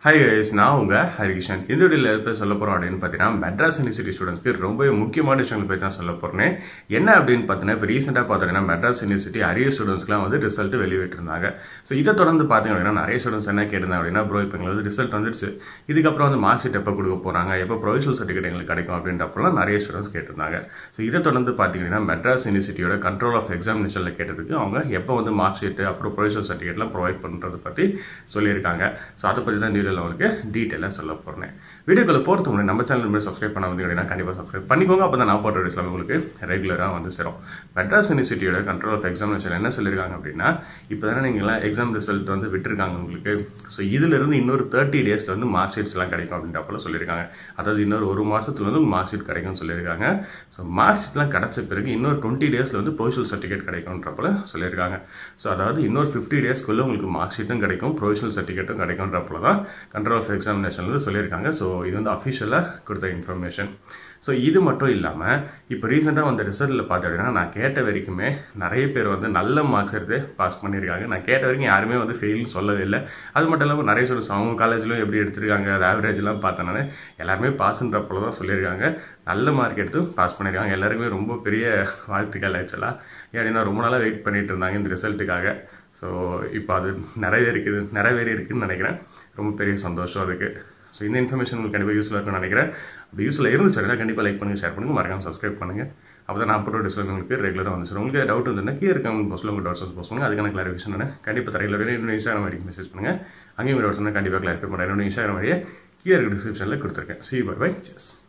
hi guys நான் உங்க ஹரிகிஷன் இந்த வீடியோவில் எப்போ சொல்ல போகிறோம் அப்படின்னு பார்த்தீங்கன்னா மெட்ராஸ் யூனிவர்சிட்டி ஸ்டூடெண்ட்ஸ்க்கு ரொம்பவே முக்கியமான விஷயங்கள் பற்றி தான் சொல்ல போகிறேன் என்ன அப்படின்னு பார்த்தீங்கன்னா இப்போ ரீசெண்டாக பார்த்தீங்கன்னா மெட்ராஸ் யூனிவர்சிட்டி அரியர் ஸ்டூடெண்ட்ஸ்க்குலாம் வந்து ரிசல்ட் வெளியிட்டிருந்தாங்க ஸோ இதை தொடர்ந்து பார்த்தீங்க அப்படின்னா நிறைய ஸ்டூடெண்ட்ஸ் என்ன கேட்டிருந்தாங்க அப்படின்னா ப்ரோ இப்போ எங்களுக்கு ரிசல்ட் வந்துடுச்சு இதுக்கப்புறம் வந்து மார்க் ஷீட் எப்போ கொடுக்க போகிறாங்க எப்போ ப்ரொவிஷனல் சர்டிஃபிகேட் எங்களுக்கு கிடைக்கும் அப்படின்றப்பெல்லாம் நிறைய ஸ்டூடெண்ட்ஸ் கேட்டிருந்தாங்க ஸோ இதை தொடர்ந்து பார்த்தீங்கன்னா மெட்ராஸ் யூனிவர்சிட்டியோட கண்ட்ரோல் ஆஃப் எக்ஸாமினேஷனில் கேட்டதுக்கு அவங்க எப்போ வந்து மார்க் ஷீட்டு அப்புறம் ப்ரொவிஷனல் சர்டிஃபிகேட்லாம் ப்ரொவைட் பண்ணுறதை பற்றி சொல்லியிருக்காங்க ஸோ அதை பற்றி தான் வீடியோவில் உங்களுக்கு டீட்டெயிலாக சொல்ல போகிறேன் வீடியோக்குள்ள போகிறதுக்கு முன்னாடி நம்ம சேனல் மாதிரி சப்ஸ்கிரைப் பண்ண வந்து அப்படின்னா கண்டிப்பாக சப்ஸ்கிரைப் பண்ணிக்கோங்க அப்போ தான் நான் போட்ட வீடியோஸ் எல்லாமே உங்களுக்கு ரெகுலராக வந்து சேரும் மெட்ராஸ் யூனிவர்சிட்டியோட கண்ட்ரோல் ஆஃப் எக்ஸாமினேஷன் என்ன சொல்லியிருக்காங்க அப்படின்னா இப்போ தானே நீங்களாம் எக்ஸாம் ரிசல்ட் வந்து விட்டுருக்காங்க உங்களுக்கு ஸோ இதிலிருந்து இன்னொரு தேர்ட்டி டேஸில் வந்து மார்க் ஷீட்ஸ்லாம் கிடைக்கும் அப்படின்றப்பல சொல்லியிருக்காங்க அதாவது இன்னொரு ஒரு மாதத்துல வந்து மார்க் ஷீட் கிடைக்கும்னு சொல்லியிருக்காங்க ஸோ மார்க் ஷீட்லாம் கிடைச்ச பிறகு இன்னொரு டுவெண்ட்டி டேஸில் வந்து ப்ரொவிஷனல் சர்டிஃபிகேட் கிடைக்கும்ன்றப்பல சொல்லியிருக்காங்க ஸோ அதாவது இன்னொரு ஃபிஃப்டி டேஸ்க்குள்ளே உங்களுக்கு மார்க் ஷீட்டும் கிடைக்கும் ப்ரொவிஷனல் சர்டிஃபிகேட்டும் கிடைக்கும்ன்றப்பல தான் கண்ட்ரோல் ஆஃப் எக்ஸாமினேஷன் வந்து சொல்லியிருக்காங்க ஸோ இது வந்து அஃபிஷியலாக கொடுத்த இன்ஃபர்மேஷன் ஸோ இது மட்டும் இல்லாமல் இப்போ ரீசெண்டாக வந்த ரிசல்ட்டில் பார்த்து அப்படின்னா நான் கேட்ட வரைக்குமே நிறைய பேர் வந்து நல்ல மார்க்ஸ் எடுத்து பாஸ் பண்ணியிருக்காங்க நான் கேட்ட வரைக்கும் யாருமே வந்து ஃபெயில்னு சொல்லவே இல்லை அது மட்டும் இல்லாமல் நிறைய ஸ்டூடெண்ட்ஸ் அவங்க காலேஜ்லையும் எப்படி எடுத்திருக்காங்க அது ஆவரேஜ்லாம் பார்த்தேன் நான் எல்லாருமே பாஸ்ன்றப்போ தான் சொல்லியிருக்காங்க நல்ல மார்க் எடுத்து பாஸ் பண்ணியிருக்காங்க எல்லாருக்குமே ரொம்ப பெரிய வாழ்த்துக்கள் ஆக்சுவலாக ஏன்னா ரொம்ப நாளாக வெயிட் பண்ணிட்டு இருந்தாங்க இந்த ரிசல்ட்டுக்காக ஸோ இப்போ அது நிறைவேறிக்குது நிறைவேறி இருக்குன்னு நினைக்கிறேன் ரொம்ப பெரிய சந்தோஷம் அதுக்கு ஸோ இந்த இன்ஃபர்மேஷன் உங்களுக்கு கண்டிப்பாக யூஸ்ஃபுல்லாக இருக்கும்னு நினைக்கிறேன் அப்படி யூஸ்ஃபுல்லாக இருந்துச்சு அப்படின்னா கண்டிப்பாக லைக் பண்ணுங்கள் ஷேர் பண்ணுங்கள் மறக்காம சப்ஸ்கிரைப் பண்ணுங்கள் அப்போ தான் நான் போட்டோ டிஸ்பிளே உங்களுக்கு ரெகுலராக வந்துச்சு உங்களுக்கு டவுட் இருந்ததுன்னா கீழே இருக்க போஸ்ட்டில் உங்கள் டவுட்ஸ் வந்து போஸ்ட் பண்ணுங்கள் அதுக்கான கிளாரிஃபிகேஷன் நான் கண்டிப்பாக தரையில் இன்னும் இன்ஸ்டாகிராம் ஐடிக்கு மெசேஜ் பண்ணுங்கள் அங்கேயும் டவுட்ஸ் வந்து கண்டிப்பாக கிளாரிஃபை பண்ணுறேன் என்னோட இன்ஸ்டாகிராம் ஐடியை கீழே இருக்க டிஸ்கிரிப்ஷனில் கொடுத்துருக்கேன் சி பை பை செஸ்